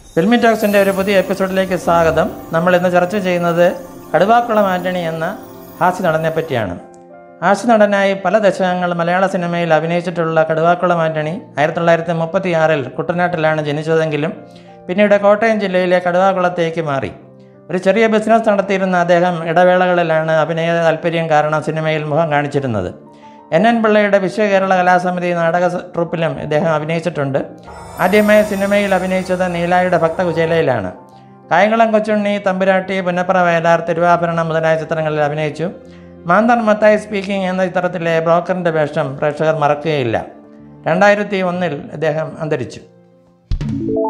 filmy ടോക്സിൻ്റെ ഒരു പുതിയ എപ്പിസോഡിലേക്ക് സ്വാഗതം നമ്മൾ ഇന്ന് ചർച്ച ചെയ്യുന്നത് കടുവാക്കുളം ആൻ്റണി എന്ന ഹാസ്യ നടനെ പറ്റിയാണ് ഹാസ്യ നടനായി പല ദശകങ്ങൾ മലയാള സിനിമയിൽ അഭിനയിച്ചിട്ടുള്ള കടുവാക്കുളം ആൻ്റണി ആയിരത്തി തൊള്ളായിരത്തി മുപ്പത്തി ആറിൽ കുട്ടനാട്ടിലാണ് ജനിച്ചതെങ്കിലും പിന്നീട് കോട്ടയം ജില്ലയിലെ കടുവാക്കുളത്തേക്ക് മാറി ഒരു ചെറിയ ബിസിനസ് നടത്തിയിരുന്ന അദ്ദേഹം ഇടവേളകളിലാണ് അഭിനയ താല്പര്യം കാരണം സിനിമയിൽ മുഖം കാണിച്ചിരുന്നത് എൻ എൻ പിള്ളയുടെ വിശ്വകേരള കലാസമിതി നാടക സ- ട്രൂപ്പിലും ഇദ്ദേഹം അഭിനയിച്ചിട്ടുണ്ട് ആദ്യമായി സിനിമയിൽ അഭിനയിച്ചത് നീലായുടെ ഭക്തകുചേലയിലാണ് കായംകുളം കൊച്ചുണ്ണി തമ്പുരാട്ടി പുന്നപ്പറ വയലാർ തിരുവാഭരണം മുതലായ ചിത്രങ്ങളിൽ അഭിനയിച്ചു മാന്തർ മത്തായി സ്പീക്കിംഗ് എന്ന ചിത്രത്തിലെ ബ്രോക്കറിൻ്റെ വേഷം പ്രേക്ഷകർ മറക്കുകയില്ല രണ്ടായിരത്തി ഒന്നിൽ ഇദ്ദേഹം അന്തരിച്ചു